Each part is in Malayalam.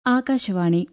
ആകാശവാണി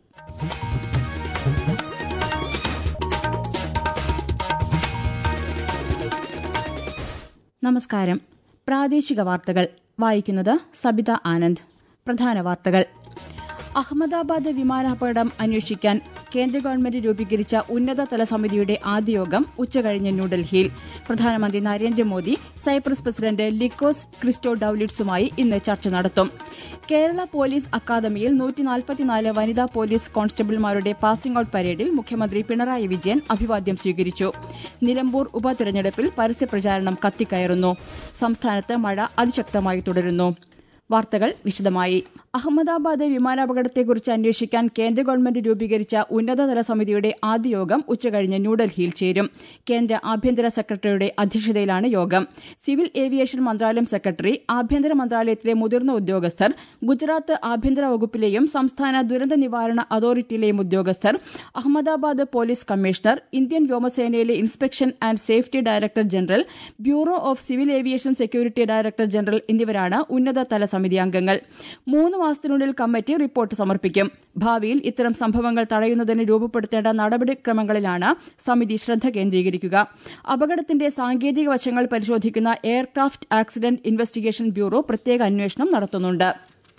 നമസ്കാരം പ്രാദേശിക വാർത്തകൾ വായിക്കുന്നത് സബിത ആനന്ദ് പ്രധാന വാർത്തകൾ അഹമ്മദാബാദ് വിമാനാപകടം അന്വേഷിക്കാൻ കേന്ദ്ര ഗവൺമെന്റ് രൂപീകരിച്ച ഉന്നതതല സമിതിയുടെ ആദ്യ യോഗം ഉച്ചകഴിഞ്ഞ് ന്യൂഡൽഹിയിൽ പ്രധാനമന്ത്രി നരേന്ദ്രമോദി സൈപ്രസ് പ്രസിഡന്റ് ലിക്കോസ് ക്രിസ്റ്റോ ഡൌലിറ്റ്സുമായി ഇന്ന് ചർച്ച നടത്തും കേരള പോലീസ് അക്കാദമിയിൽ നൂറ്റിനാൽപ്പത്തിനാല് വനിതാ പോലീസ് കോൺസ്റ്റബിൾമാരുടെ പാസിംഗ് ഔട്ട് പരേഡിൽ മുഖ്യമന്ത്രി പിണറായി വിജയൻ അഭിവാദ്യം സ്വീകരിച്ചു നിലമ്പൂർ ഉപതെരഞ്ഞെടുപ്പിൽ പരസ്യപ്രചാരണം കത്തിക്കയറുന്നു സംസ്ഥാനത്ത് മഴ അതിശക്തമായി തുടരുന്നു വാർത്തകൾ വിശദമായി അഹമ്മദാബാദ് വിമാനാപകടത്തെക്കുറിച്ച് അന്വേഷിക്കാൻ കേന്ദ്ര ഗവൺമെന്റ് രൂപീകരിച്ച ഉന്നതതല സമിതിയുടെ ആദ്യ യോഗം ഉച്ചകഴിഞ്ഞ് ന്യൂഡൽഹിയിൽ ചേരും കേന്ദ്ര ആഭ്യന്തര സെക്രട്ടറിയുടെ അധ്യക്ഷതയിലാണ് യോഗം സിവിൽ ഏവിയേഷൻ മന്ത്രാലയം സെക്രട്ടറി ആഭ്യന്തര മന്ത്രാലയത്തിലെ മുതിർന്ന ഉദ്യോഗസ്ഥർ ഗുജറാത്ത് ആഭ്യന്തര വകുപ്പിലെയും സംസ്ഥാന ദുരന്ത നിവാരണ അതോറിറ്റിയിലെയും ഉദ്യോഗസ്ഥർ അഹമ്മദാബാദ് പോലീസ് കമ്മീഷണർ ഇന്ത്യൻ വ്യോമസേനയിലെ inspection and safety director general bureau of civil aviation security director general എന്നിവരാണ് ഉന്നതതല സമിതി അംഗങ്ങൾ മൂന്ന് മാസത്തിനുള്ളിൽ കമ്മിറ്റി റിപ്പോർട്ട് സമർപ്പിക്കും ഭാവിയിൽ ഇത്തരം സംഭവങ്ങൾ തടയുന്നതിന് രൂപപ്പെടുത്തേണ്ട നടപടിക്രമങ്ങളിലാണ് സമിതി ശ്രദ്ധ കേന്ദ്രീകരിക്കുക അപകടത്തിന്റെ സാങ്കേതിക വശങ്ങൾ പരിശോധിക്കുന്ന എയർക്രാഫ്റ്റ് ആക്സിഡന്റ് ഇൻവെസ്റ്റിഗേഷൻ ബ്യൂറോ പ്രത്യേക അന്വേഷണം നടത്തുന്നുണ്ട്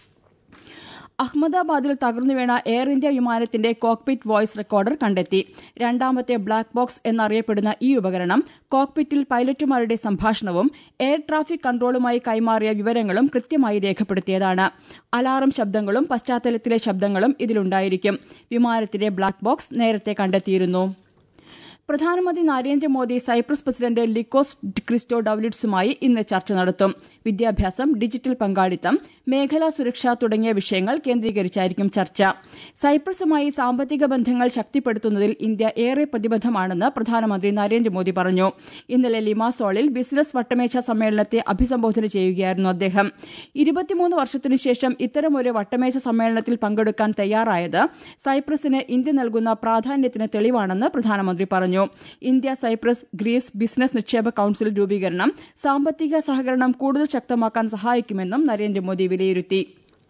അഹമ്മദാബാദിൽ തകർന്നു വീണ എയർ ഇന്ത്യ വിമാനത്തിന്റെ കോക്പിറ്റ് വോയ്സ് റെക്കോർഡർ കണ്ടെത്തി രണ്ടാമത്തെ ബ്ലാക്ക് ബോക്സ് എന്നറിയപ്പെടുന്ന ഈ ഉപകരണം കോക്പിറ്റിൽ പൈലറ്റുമാരുടെ സംഭാഷണവും എയർ ട്രാഫിക് കൺട്രോളുമായി കൈമാറിയ വിവരങ്ങളും കൃത്യമായി രേഖപ്പെടുത്തിയതാണ് അലാറം ശബ്ദങ്ങളും പശ്ചാത്തലത്തിലെ ശബ്ദങ്ങളും ഇതിലുണ്ടായിരിക്കും വിമാനത്തിന്റെ ബ്ലാക്ക് ബോക്സ് നേരത്തെ കണ്ടെത്തിയിരുന്നു പ്രധാനമന്ത്രി നരേന്ദ്രമോദി സൈപ്രസ് പ്രസിഡന്റ് ലിക്കോസ് ക്രിസ്റ്റോ ഡൌലിറ്റ്സുമായി ഇന്ന് ചർച്ച നടത്തും വിദ്യാഭ്യാസം ഡിജിറ്റൽ പങ്കാളിത്തം മേഖലാ സുരക്ഷ തുടങ്ങിയ വിഷയങ്ങൾ കേന്ദ്രീകരിച്ചായിരിക്കും ചർച്ച സൈപ്രസുമായി സാമ്പത്തിക ബന്ധങ്ങൾ ശക്തിപ്പെടുത്തുന്നതിൽ ഇന്ത്യ ഏറെ പ്രതിബദ്ധമാണെന്ന് പ്രധാനമന്ത്രി നരേന്ദ്രമോദി പറഞ്ഞു ഇന്നലെ ലിമാസോളിൽ ബിസിനസ് വട്ടമേശ സമ്മേളനത്തെ അഭിസംബോധന ചെയ്യുകയായിരുന്നു അദ്ദേഹം ഇരുപത്തിമൂന്ന് വർഷത്തിനു ശേഷം ഇത്തരമൊരു വട്ടമേശ സമ്മേളനത്തിൽ പങ്കെടുക്കാൻ തയ്യാറായത് സൈപ്രസിന് ഇന്ത്യ നൽകുന്ന പ്രാധാന്യത്തിന് തെളിവാണെന്ന് പ്രധാനമന്ത്രി പറഞ്ഞു ഇന്ത്യ സൈപ്രസ് ഗ്രീസ് ബിസിനസ് നിക്ഷേപ കൌൺസിൽ രൂപീകരണം സാമ്പത്തിക സഹകരണം കൂടുതൽ ശക്തമാക്കാൻ സഹായിക്കുമെന്നും നരേന്ദ്രമോദി വിലയിരുത്തി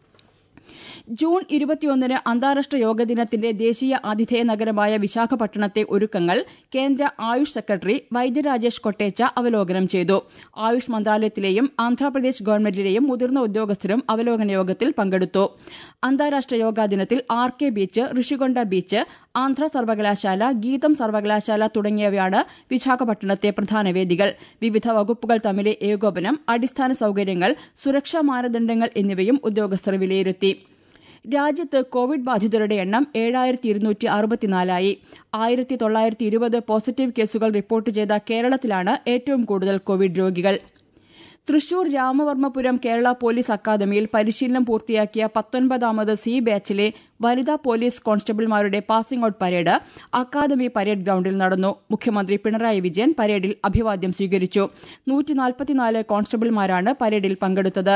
ജൂൺ ഇരുപത്തിയൊന്നിന് അന്താരാഷ്ട്ര യോഗ ദിനത്തിന്റെ ദേശീയ ആതിഥേയ നഗരമായ വിശാഖപട്ടണത്തെ ഒരുക്കങ്ങൾ കേന്ദ്ര ആയുഷ് സെക്രട്ടറി വൈദ്യ രാജേഷ് കൊട്ടേച്ച അവലോകനം ചെയ്തു ആയുഷ് മന്ത്രാലയത്തിലെയും ആന്ധ്രാപ്രദേശ് ഗവൺമെന്റിലെയും മുതിർന്ന ഉദ്യോഗസ്ഥരും അവലോകന യോഗത്തിൽ പങ്കെടുത്തു അന്താരാഷ്ട്ര യോഗാ ദിനത്തിൽ R K beach Rushikonda beach Andhra സർവകലാശാല ഗീതം സർവകലാശാല തുടങ്ങിയവയാണ് വിശാഖപട്ടണത്തെ പ്രധാന വേദികൾ വിവിധ വകുപ്പുകൾ തമ്മിലെ ഏകോപനം അടിസ്ഥാന സൌകര്യങ്ങൾ സുരക്ഷാ മാനദണ്ഡങ്ങൾ എന്നിവയും ഉദ്യോഗസ്ഥർ വിലയിരുത്തി രാജ്യത്ത് കോവിഡ് ബാധിതരുടെ എണ്ണം ഏഴായിരത്തി ഇരുന്നൂറ്റി അറുപത്തിനാലായി ആയിരത്തി തൊള്ളായിരത്തി ഇരുപത് പോസിറ്റീവ് കേസുകൾ റിപ്പോർട്ട് ചെയ്ത കേരളത്തിലാണ് ഏറ്റവും കൂടുതൽ കോവിഡ് രോഗികൾ തൃശൂർ രാമവർമ്മപുരം കേരള പോലീസ് അക്കാദമിയിൽ പരിശീലനം പൂർത്തിയാക്കിയ പത്തൊൻപതാമത് സി ബാച്ചിലെ വനിതാ പോലീസ് കോൺസ്റ്റബിൾമാരുടെ passing out parade academy parade ഗ്രൌണ്ടിൽ നടന്നു മുഖ്യമന്ത്രി പിണറായി വിജയൻ പരേഡിൽ അഭിവാദ്യം സ്വീകരിച്ചു നൂറ്റിനാൽപ്പത്തിനാല് കോൺസ്റ്റബിൾമാരാണ് പരേഡിൽ പങ്കെടുത്തത്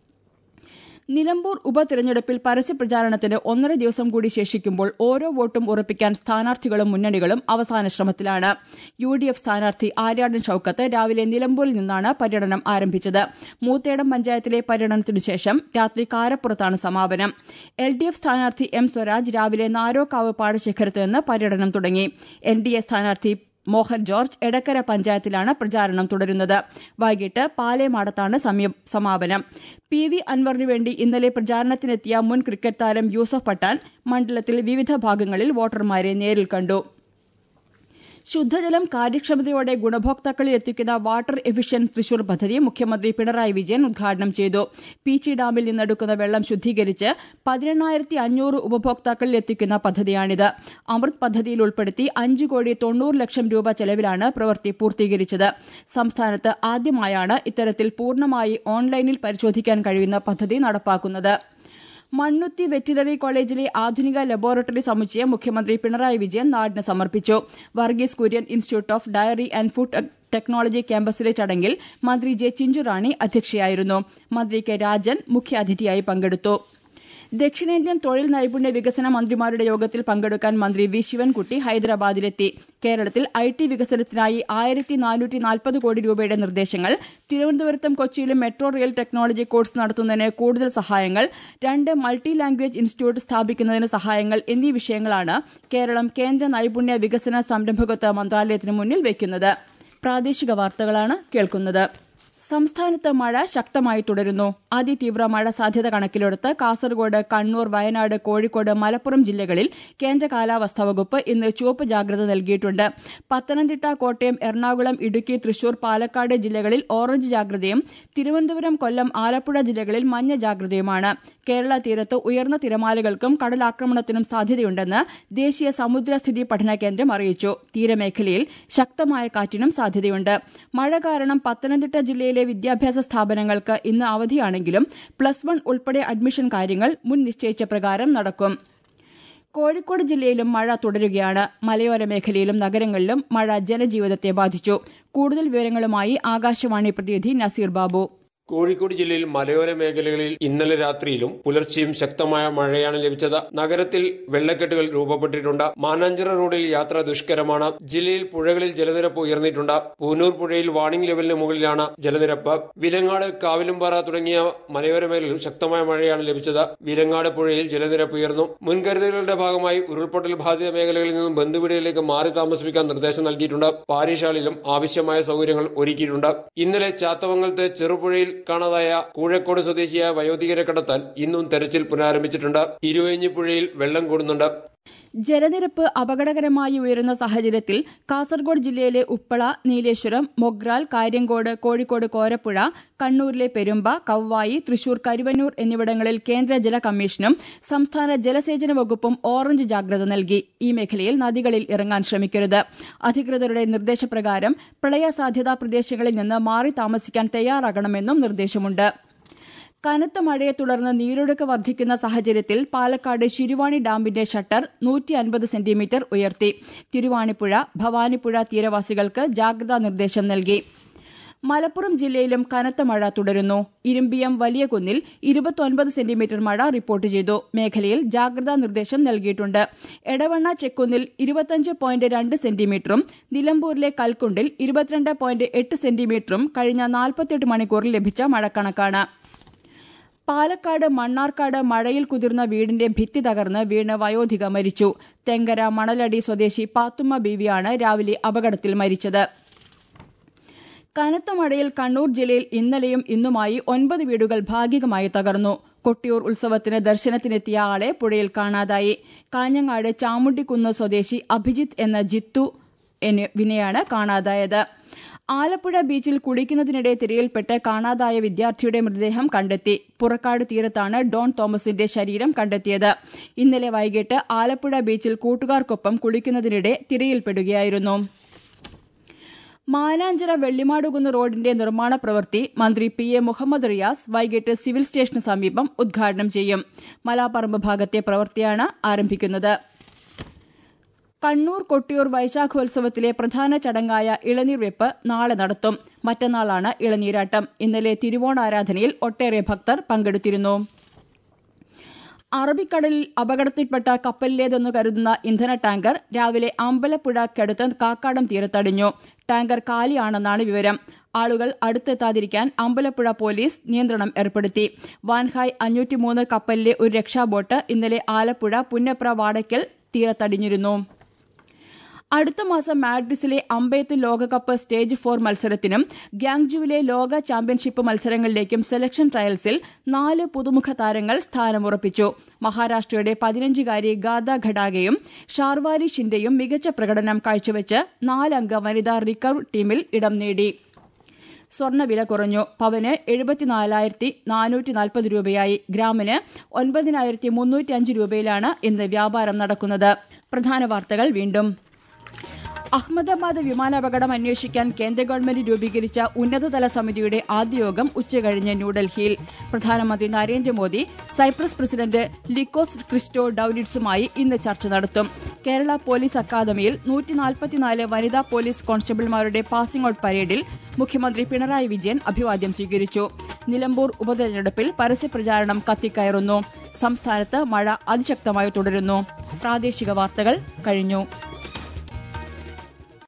നിലമ്പൂർ ഉപതെരഞ്ഞെടുപ്പിൽ പരസ്യപ്രചാരണത്തിന് ഒന്നര ദിവസം കൂടി ശേഷിക്കുമ്പോൾ ഓരോ വോട്ടും ഉറപ്പിക്കാൻ സ്ഥാനാർത്ഥികളും മുന്നണികളും അവസാന ശ്രമത്തിലാണ് യു ഡി എഫ് സ്ഥാനാർത്ഥി ആര്യാടൻ ഷൌക്കത്ത് രാവിലെ നിലമ്പൂരിൽ നിന്നാണ് പര്യടനം ആരംഭിച്ചത് മൂത്തേടം പഞ്ചായത്തിലെ പര്യടനത്തിനു ശേഷം രാത്രി കാരപ്പുറത്താണ് സമാപനം എൽ ഡി എഫ് സ്ഥാനാർത്ഥി എം സ്വരാജ് രാവിലെ നാരോക്കാവ് പാടശേഖരത്ത് നിന്ന് പര്യടനം തുടങ്ങി എൻ ഡി എ സ്ഥാനാർത്ഥി മോഹൻ ജോർജ് എടക്കര പഞ്ചായത്തിലാണ് പ്രചാരണം തുടരുന്നത് വൈകിട്ട് പാലേമാടത്താണ് സമാപനം പി വി അൻവറിനു വേണ്ടി ഇന്നലെ പ്രചാരണത്തിനെത്തിയ മുൻ ക്രിക്കറ്റ് താരം യൂസഫ് പട്ടാൻ മണ്ഡലത്തിൽ വിവിധ ഭാഗങ്ങളിൽ വോട്ടർമാരെ നേരിൽ കണ്ടു ശുദ്ധജലം കാര്യക്ഷമതയോടെ ഗുണഭോക്താക്കളിൽ എത്തിക്കുന്ന വാട്ടർ എഫിഷ്യൻ തൃശൂർ പദ്ധതി മുഖ്യമന്ത്രി പിണറായി വിജയൻ ഉദ്ഘാടനം ചെയ്തു പീച്ചി ഡാമിൽ നിന്നെടുക്കുന്ന വെള്ളം ശുദ്ധീകരിച്ച് പതിനെണ്ണായിരത്തി അഞ്ഞൂറ് ഉപഭോക്താക്കളിൽ എത്തിക്കുന്ന പദ്ധതിയാണിത് അമൃത് പദ്ധതിയിൽ ഉൾപ്പെടുത്തി അഞ്ച് കോടി തൊണ്ണൂറ് ലക്ഷം രൂപ ചെലവിലാണ് പ്രവൃത്തി പൂർത്തീകരിച്ചത് സംസ്ഥാനത്ത് ആദ്യമായാണ് ഇത്തരത്തിൽ പൂർണ്ണമായി ഓൺലൈനിൽ പരിശോധിക്കാൻ കഴിയുന്ന പദ്ധതി നടപ്പാക്കുന്നത് മണ്ണുത്തി വെറ്റിനറി കോളേജിലെ ആധുനിക ലബോറട്ടറി സമുച്ചയം മുഖ്യമന്ത്രി പിണറായി വിജയൻ നാടിന് സമർപ്പിച്ചു Varghese Kurian institute of dairy and food technology ക്യാമ്പസിലെ ചടങ്ങിൽ മന്ത്രി ജെ ചിഞ്ചുറാണി അധ്യക്ഷയായിരുന്നു മന്ത്രി കെ രാജൻ മുഖ്യാതിഥിയായി പങ്കെടുത്തു ദക്ഷിണേന്ത്യൻ തൊഴിൽ നൈപുണ്യ വികസന മന്ത്രിമാരുടെ യോഗത്തിൽ പങ്കെടുക്കാൻ മന്ത്രി വി ശിവൻകുട്ടി ഹൈദരാബാദിലെത്തി കേരളത്തിൽ ഐ ടി വികസനത്തിനായി ആയിരത്തി നാനൂറ്റി നാൽപ്പത് കോടി രൂപയുടെ നിർദ്ദേശങ്ങൾ തിരുവനന്തപുരത്തും കൊച്ചിയിലും മെട്രോ റെയിൽ ടെക്നോളജി കോഴ്സ് നടത്തുന്നതിന് കൂടുതൽ സഹായങ്ങൾ രണ്ട് മൾട്ടി ലാംഗ്വേജ് ഇൻസ്റ്റിറ്റ്യൂട്ട് സ്ഥാപിക്കുന്നതിന് സഹായങ്ങൾ എന്നീ വിഷയങ്ങളാണ് കേരളം കേന്ദ്ര നൈപുണ്യ വികസന സംരംഭകത്വ മന്ത്രാലയത്തിന് മുന്നിൽ വയ്ക്കുന്നത് പ്രാദേശിക വാർത്തകളാണ് കേൾക്കുന്നത് സംസ്ഥാനത്ത് മഴ ശക്തമായി തുടരുന്നു അതിതീവ്ര മഴ സാധ്യത കണക്കിലെടുത്ത് കാസർഗോഡ് കണ്ണൂർ വയനാട് കോഴിക്കോട് മലപ്പുറം ജില്ലകളിൽ കേന്ദ്ര കാലാവസ്ഥാ വകുപ്പ് ഇന്ന് ചുവപ്പ് ജാഗ്രത നൽകിയിട്ടുണ്ട് പത്തനംതിട്ട കോട്ടയം എറണാകുളം ഇടുക്കി തൃശൂർ പാലക്കാട് ജില്ലകളിൽ ഓറഞ്ച് ജാഗ്രതയും തിരുവനന്തപുരം കൊല്ലം ആലപ്പുഴ ജില്ലകളിൽ മഞ്ഞ ജാഗ്രതയുമാണ് കേരള തീരത്ത് ഉയർന്ന തിരമാലകൾക്കും കടലാക്രമണത്തിനും സാധ്യതയുണ്ടെന്ന് ദേശീയ സമുദ്രസ്ഥിതി പഠന കേന്ദ്രം അറിയിച്ചു തീരമേഖലയിൽ ശക്തമായ കാറ്റിനും സാധ്യതയുണ്ട് മഴ കാരണം പത്തനംതിട്ട ജില്ലയിലെ വിദ്യാഭ്യാസ സ്ഥാപനങ്ങൾക്ക് ഇന്ന് അവധിയാണെങ്കിലും പ്ലസ് വൺ ഉൾപ്പെടെ അഡ്മിഷൻ കാര്യങ്ങൾ മുൻ നിശ്ചയിച്ച പ്രകാരം നടക്കും കോഴിക്കോട് ജില്ലയിലും മഴ തുടരുകയാണ് മലയോര മേഖലയിലും നഗരങ്ങളിലും മഴ ജനജീവിതത്തെ ബാധിച്ചു കൂടുതൽ വിവരങ്ങളുമായി ആകാശവാണി പ്രതിനിധി നസീർ ബാബു കോഴിക്കോട് ജില്ലയിൽ മലയോര മേഖലകളിൽ ഇന്നലെ രാത്രിയിലും പുലർച്ചെയും ശക്തമായ മഴയാണ് ലഭിച്ചത് നഗരത്തിൽ വെള്ളക്കെട്ടുകൾ രൂപപ്പെട്ടിട്ടുണ്ട് മാനാഞ്ചിറ റോഡിൽ യാത്ര ദുഷ്കരമാണ് ജില്ലയിൽ പുഴകളിൽ ജലനിരപ്പ് ഉയർന്നിട്ടുണ്ട് പൂനൂർ പുഴയിൽ വാണിംഗ് ലെവലിന് മുകളിലാണ് ജലനിരപ്പ് വിലങ്ങാട് കാവിലുംപാറ തുടങ്ങിയ മലയോര മേഖലയിൽ ശക്തമായ മഴയാണ് ലഭിച്ചത് വിലങ്ങാട് പുഴയിൽ ജലനിരപ്പ് ഉയർന്നു മുൻകരുതലുകളുടെ ഭാഗമായി ഉരുൾപൊട്ടൽ ബാധിത മേഖലകളിൽ നിന്നും ബന്ധുവീടുകളിലേക്ക് മാറി താമസിപ്പിക്കാൻ നിർദ്ദേശം നൽകിയിട്ടുണ്ട് പാരിഷാളിലും ആവശ്യമായ സൗകര്യങ്ങൾ ഒരുക്കിയിട്ടുണ്ട് ഇന്നലെ ചാത്തമംഗലത്തെ ചെറുപുഴയിൽ കാണാതായ കൂഴക്കോട് സ്വദേശിയായ വയോധികരെ കണ്ടെത്താൻ ഇന്നും തെരച്ചിൽ പുനരാരംഭിച്ചിട്ടുണ്ട് ഇരുവഴിഞ്ഞിപ്പുഴയിൽ വെള്ളം കൂടുന്നുണ്ട് ജലനിരപ്പ് അപകടകരമായി ഉയരുന്ന സാഹചര്യത്തിൽ കാസർഗോഡ് ജില്ലയിലെ ഉപ്പള നീലേശ്വരം മൊഗ്രാൽ കാര്യങ്കോട് കോഴിക്കോട് കോരപ്പുഴ കണ്ണൂരിലെ പെരുമ്പ കവ്വായി തൃശൂർ കരുവന്നൂർ എന്നിവിടങ്ങളിൽ കേന്ദ്ര ജല കമ്മീഷനും സംസ്ഥാന ജലസേചന വകുപ്പും ഓറഞ്ച് ജാഗ്രത നൽകി ഈ മേഖലയിൽ നദികളിൽ ഇറങ്ങാൻ ശ്രമിക്കരുത് അധികൃതരുടെ നിർദ്ദേശപ്രകാരം പ്രളയ സാധ്യതാ പ്രദേശങ്ങളിൽ നിന്ന് മാറി താമസിക്കാൻ തയ്യാറാകണമെന്നും നിർദ്ദേശമുണ്ട് കനത്ത മഴയെ തുടർന്ന് നീരൊഴുക്ക് വർദ്ധിക്കുന്ന സാഹചര്യത്തിൽ പാലക്കാട് ശിരുവാണി ഡാമിന്റെ ഷട്ടർ നൂറ്റി അൻപത് സെന്റിമീറ്റർ ഉയർത്തി തിരുവാണിപ്പുഴ ഭവാനിപ്പുഴ തീരവാസികൾക്ക് ജാഗ്രതാ നിർദ്ദേശം നൽകി മലപ്പുറം ജില്ലയിലും കനത്ത മഴ തുടരുന്നു ഇരുമ്പിയം വലിയ കുന്നിൽ ഇരുപത്തൊൻപത് സെന്റിമീറ്റർ മഴ റിപ്പോർട്ട് ചെയ്തു മേഖലയിൽ ജാഗ്രതാ നിർദ്ദേശം നൽകിയിട്ടുണ്ട് എടവണ്ണ ചെക്കുന്നിൽ ഇരുപത്തഞ്ച് പോയിന്റ് രണ്ട് സെന്റിമീറ്ററും നിലമ്പൂരിലെ കൽക്കുണ്ടിൽ ഇരുപത്തിരണ്ട് പോയിന്റ് എട്ട് സെന്റിമീറ്ററും കഴിഞ്ഞ നാൽപ്പത്തിയെട്ട് മണിക്കൂറിൽ ലഭിച്ച മഴക്കണക്കാണ് പാലക്കാട് മണ്ണാർക്കാട് മഴയിൽ കുതിർന്ന വീടിന്റെ ഭിത്തി തകർന്ന് വീണ് വയോധിക മരിച്ചു തെങ്കര മണലടി സ്വദേശി പാത്തുമ്മ ബീവിയാണ് രാവിലെ അപകടത്തിൽ മരിച്ചത് കനത്ത മഴയിൽ കണ്ണൂർ ജില്ലയിൽ ഇന്നലെയും ഇന്നുമായി ഒൻപത് വീടുകൾ ഭാഗികമായി തകർന്നു കൊട്ടിയൂർ ഉത്സവത്തിന് ദർശനത്തിനെത്തിയ ആളെ പുഴയിൽ കാണാതായി കാഞ്ഞങ്ങാട് ചാമുണ്ടിക്കുന്ന് സ്വദേശി അഭിജിത്ത് എന്ന ജിത്തു വിനെയാണ് കാണാതായത് ആലപ്പുഴ ബീച്ചിൽ കുളിക്കുന്നതിനിടെ തിരയിൽപ്പെട്ട് കാണാതായ വിദ്യാർത്ഥിയുടെ മൃതദേഹം കണ്ടെത്തി പുറക്കാട് തീരത്താണ് ഡോൺ തോമസിന്റെ ശരീരം കണ്ടെത്തിയത് ഇന്നലെ വൈകിട്ട് ആലപ്പുഴ ബീച്ചിൽ കൂട്ടുകാർക്കൊപ്പം കുളിക്കുന്നതിനിടെ തിരയിൽപ്പെടുകയായിരുന്നു മാനാഞ്ചിറ വെള്ളിമാടുകുന്ന് റോഡിന്റെ നിർമ്മാണ പ്രവൃത്തി മന്ത്രി പി എ മുഹമ്മദ് റിയാസ് വൈകിട്ട് സിവിൽ സ്റ്റേഷന് സമീപം ഉദ്ഘാടനം ചെയ്യും മലാപ്പറമ്പ് ഭാഗത്തെ പ്രവൃത്തിയാണ് ആരംഭിക്കുന്നത് കണ്ണൂർ കൊട്ടിയൂർ വൈശാഖോത്സവത്തിലെ പ്രധാന ചടങ്ങായ ഇളനീർ വെപ്പ് നാളെ നടത്തും മറ്റന്നാളാണ് ഇളനീരാട്ടം ഇന്നലെ തിരുവോണാരാധനയിൽ ഒട്ടേറെ ഭക്തർ പങ്കെടുത്തിരുന്നു അറബിക്കടലിൽ അപകടത്തിൽപ്പെട്ട കപ്പലിലേതെന്ന് കരുതുന്ന ഇന്ധന ടാങ്കർ രാവിലെ അമ്പലപ്പുഴക്കടുത്ത് കാക്കാടം തീരത്തടിഞ്ഞു ടാങ്കർ കാലിയാണെന്നാണ് വിവരം ആളുകൾ അടുത്തെത്താതിരിക്കാൻ അമ്പലപ്പുഴ പോലീസ് നിയന്ത്രണം ഏർപ്പെടുത്തി വാൻഹായ് അഞ്ഞൂറ്റിമൂന്ന് കപ്പലിലെ ഒരു രക്ഷാബോട്ട് ഇന്നലെ ആലപ്പുഴ പുന്നപ്ര വാടയ്ക്കൽ തീരത്തടിഞ്ഞിരുന്നു അടുത്ത മാസം മാഡ്രിസിലെ അമ്പയത്ത് ലോകകപ്പ് സ്റ്റേജ് ഫോർ മത്സരത്തിനും ഗ്യാങ്ജുവിലെ ലോക ചാമ്പ്യൻഷിപ്പ് മത്സരങ്ങളിലേക്കും സെലക്ഷൻ ട്രയൽസിൽ നാല് പുതുമുഖ താരങ്ങൾ സ്ഥാനമുറപ്പിച്ചു മഹാരാഷ്ട്രയുടെ പതിനഞ്ചുകാരി ഗാദ ഘടാഗയും ഷാർവാലി ഷിൻഡെയും മികച്ച പ്രകടനം കാഴ്ചവെച്ച് നാലംഗ വനിതാ റിക്കർവ് ടീമിൽ ഇടം നേടി സ്വർണ്ണവില കുറഞ്ഞു പവന് എഴുപത്തിനാലായിരത്തി നാനൂറ്റി നാൽപ്പത് രൂപയായി ഗ്രാമിന് ഒൻപതിനായിരത്തി മുന്നൂറ്റി അഞ്ച് രൂപയിലാണ് ഇന്ന് വ്യാപാരം നടക്കുന്നത് പ്രധാന വാർത്തകൾ വീണ്ടും അഹമ്മദാബാദ് വിമാനാപകടം അന്വേഷിക്കാൻ കേന്ദ്ര ഗവൺമെന്റ് രൂപീകരിച്ച ഉന്നതതല സമിതിയുടെ ആദ്യ യോഗം ഉച്ചകഴിഞ്ഞ് ന്യൂഡൽഹിയിൽ പ്രധാനമന്ത്രി നരേന്ദ്രമോദി സൈപ്രസ് പ്രസിഡന്റ് ലിക്കോസ് ക്രിസ്റ്റോ ഡൌലിഡ്സുമായി ഇന്ന് ചർച്ച നടത്തും കേരള പോലീസ് അക്കാദമിയിൽ നൂറ്റിനാൽപ്പത്തിനാല് വനിതാ പോലീസ് കോൺസ്റ്റബിൾമാരുടെ പാസിംഗ് ഔട്ട് പരേഡിൽ മുഖ്യമന്ത്രി പിണറായി വിജയൻ അഭിവാദ്യം സ്വീകരിച്ചു നിലമ്പൂർ ഉപതെരഞ്ഞെടുപ്പിൽ പരസ്യപ്രചാരണം കത്തിക്കയറുന്നു സംസ്ഥാനത്ത് മഴ അതിശക്തമായി തുടരുന്നു പ്രാദേശിക വാർത്തകൾ കഴിഞ്ഞു